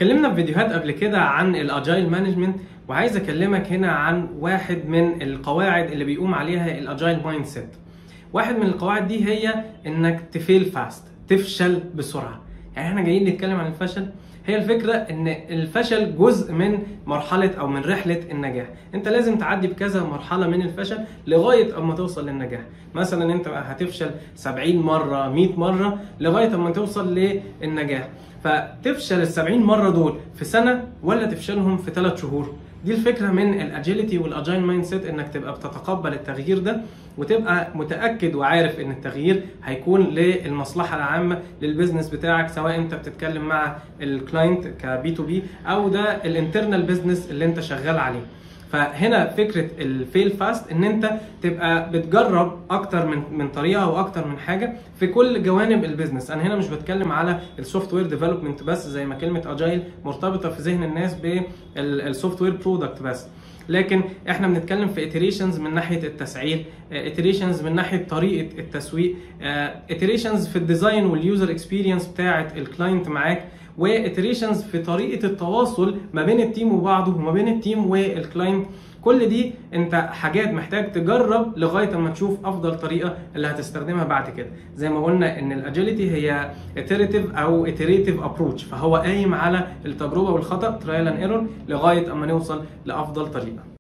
اتكلمنا في فيديوهات قبل كده عن الاجايل مانجمنت وعايز اكلمك هنا عن واحد من القواعد اللي بيقوم عليها الاجايل مايند سيت واحد من القواعد دي هي انك تفيل فاست تفشل بسرعه يعني احنا جايين نتكلم عن الفشل هي الفكرة ان الفشل جزء من مرحلة او من رحلة النجاح انت لازم تعدي بكذا مرحلة من الفشل لغاية اما توصل للنجاح مثلا انت هتفشل 70 مرة 100 مرة لغاية اما توصل للنجاح فتفشل ال 70 مرة دول في سنة ولا تفشلهم في 3 شهور دي الفكره من الاجيلتي والاجايل مايند سيت انك تبقى بتتقبل التغيير ده وتبقى متاكد وعارف ان التغيير هيكون للمصلحه العامه للبيزنس بتاعك سواء انت بتتكلم مع الكلاينت كبي تو بي او ده الانترنال بيزنس اللي انت شغال عليه فهنا فكره الفيل فاست ان انت تبقى بتجرب اكتر من من طريقه واكتر من حاجه في كل جوانب البيزنس انا هنا مش بتكلم على السوفت وير ديفلوبمنت بس زي ما كلمه اجايل مرتبطه في ذهن الناس بالسوفت وير برودكت بس لكن احنا بنتكلم في اتريشنز من ناحيه التسعير اتريشنز من ناحيه طريقه التسويق اتريشنز في الديزاين واليوزر اكسبيرينس بتاعه الكلاينت معاك واتريشنز في طريقه التواصل ما بين التيم وبعضه وما بين التيم والكلاينت كل دي انت حاجات محتاج تجرب لغايه اما تشوف افضل طريقه اللي هتستخدمها بعد كده زي ما قلنا ان الاجيلتي هي iterative او iterative ابروتش فهو قايم على التجربه والخطا ترايل اند ايرور لغايه اما نوصل لافضل طريقه